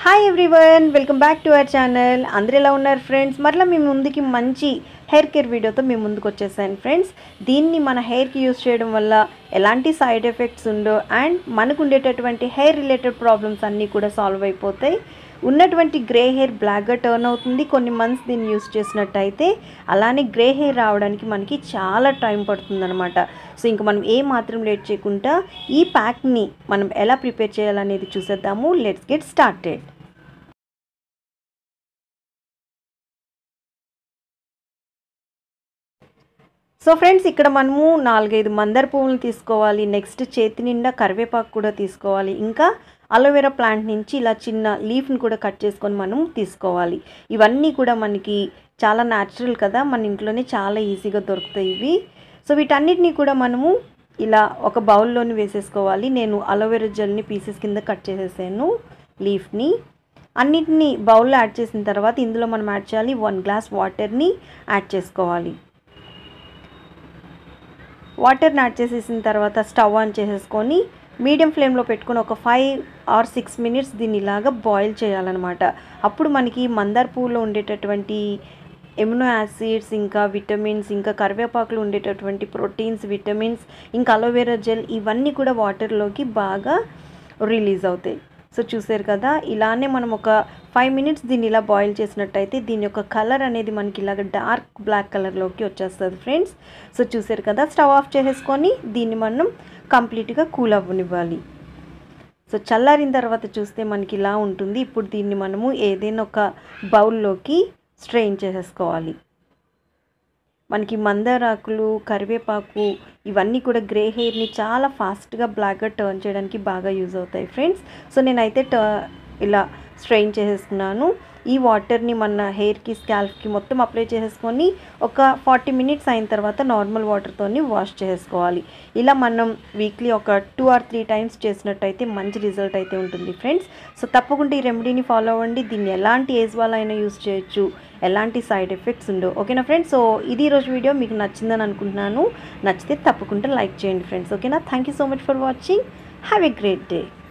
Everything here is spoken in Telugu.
hi everyone welcome back to our channel అందరు ఎలా ఉన్నారు ఫ్రెండ్స్ మరలా మీ ముందుకి మంచి హెయిర్ కేర్ వీడియోతో మీ ముందుకు వచ్చేసాను ఫ్రెండ్స్ దీన్ని మన హెయిర్కి యూస్ చేయడం వల్ల ఎలాంటి సైడ్ ఎఫెక్ట్స్ ఉండో అండ్ మనకు ఉండేటటువంటి హెయిర్ రిలేటెడ్ ప్రాబ్లమ్స్ అన్నీ కూడా సాల్వ్ అయిపోతాయి ఉన్నటువంటి గ్రే హెయిర్ బ్లాక్గా టర్న్ అవుతుంది కొన్ని మంత్స్ దీన్ని యూస్ చేసినట్టయితే అలానే గ్రే హెయిర్ రావడానికి మనకి చాలా టైం పడుతుందన్నమాట సో ఇంక మనం ఏ మాత్రం లేట్ చేయకుండా ఈ ప్యాక్ని మనం ఎలా ప్రిపేర్ చేయాలనేది చూసేద్దాము let's get started so friends ఇక్కడ మనము నాలుగైదు మందార పువ్వులు తీసుకోవాలి నెక్స్ట్ చేతి నిండా కరివేపాకు కూడా తీసుకోవాలి ఇంకా అలోవెరా ప్లాంట్ నుంచి ఇలా చిన్న లీఫ్ని కూడా కట్ చేసుకొని మనం తీసుకోవాలి ఇవన్నీ కూడా మనకి చాలా న్యాచురల్ కదా మన ఇంట్లోనే చాలా ఈజీగా దొరుకుతాయి ఇవి సో వీటన్నిటిని కూడా మనము ఇలా ఒక బౌల్లోని వేసేసుకోవాలి నేను అలోవెరా జెల్ని పీసెస్ కింద కట్ చేసేసాను లీఫ్ని అన్నిటిని బౌల్లో యాడ్ చేసిన తర్వాత ఇందులో మనం యాడ్ చేయాలి వన్ గ్లాస్ వాటర్ని యాడ్ చేసుకోవాలి వాటర్ని యాడ్ చేసేసిన తర్వాత స్టవ్ ఆన్ చేసేసుకొని మీడియం ఫ్లేమ్లో పెట్టుకొని ఒక ఫైవ్ ఆర్ సిక్స్ మినిట్స్ దీన్ని ఇలాగా బాయిల్ చేయాలన్నమాట అప్పుడు మనకి మందార పువ్వులో ఉండేటటువంటి ఎమినో యాసిడ్స్ ఇంకా విటమిన్స్ ఇంకా కరివేపాకులు ఉండేటటువంటి ప్రోటీన్స్ విటమిన్స్ ఇంకా అలోవెరా జెల్ ఇవన్నీ కూడా వాటర్లోకి బాగా రిలీజ్ అవుతాయి సో చూసారు కదా ఇలానే మనం ఒక ఫైవ్ మినిట్స్ దీన్ని ఇలా బాయిల్ చేసినట్టయితే దీని యొక్క కలర్ అనేది మనకి ఇలాగ డార్క్ బ్లాక్ కలర్లోకి వచ్చేస్తుంది ఫ్రెండ్స్ సో చూసారు కదా స్టవ్ ఆఫ్ చేసేసుకొని దీన్ని మనం కంప్లీట్గా కూల్ అవ్వనివ్వాలి సో చల్లారిన తర్వాత చూస్తే మనకి ఇలా ఉంటుంది ఇప్పుడు దీన్ని మనము ఏదైనా ఒక బౌల్లోకి స్ట్రెయిన్ చేసేసుకోవాలి మనకి మందారాకులు కరివేపాకు ఇవన్నీ కూడా గ్రే హెయిర్ని చాలా ఫాస్ట్గా బ్లాక్గా టర్న్ చేయడానికి బాగా యూజ్ అవుతాయి ఫ్రెండ్స్ సో నేనైతే ట ఇలా స్ట్రెయిన్ చేసేసుకున్నాను ఈ వాటర్ని మన హెయిర్కి స్కాల్ఫ్కి మొత్తం అప్లై చేసేసుకొని ఒక ఫార్టీ మినిట్స్ అయిన తర్వాత నార్మల్ వాటర్తోని వాష్ చేసుకోవాలి ఇలా మనం వీక్లీ ఒక టూ ఆర్ త్రీ టైమ్స్ చేసినట్టయితే మంచి రిజల్ట్ అయితే ఉంటుంది ఫ్రెండ్స్ సో తప్పకుండా ఈ రెమెడీని ఫాలో అవ్వండి దీన్ని ఎలాంటి ఏజ్ వాళ్ళైనా యూస్ చేయొచ్చు ఎలాంటి సైడ్ ఎఫెక్ట్స్ ఉండవు ఓకేనా ఫ్రెండ్స్ సో ఇది రోజు వీడియో మీకు నచ్చిందని అనుకుంటున్నాను నచ్చితే తప్పకుండా లైక్ చేయండి ఫ్రెండ్స్ ఓకేనా thank you so much for watching have a great day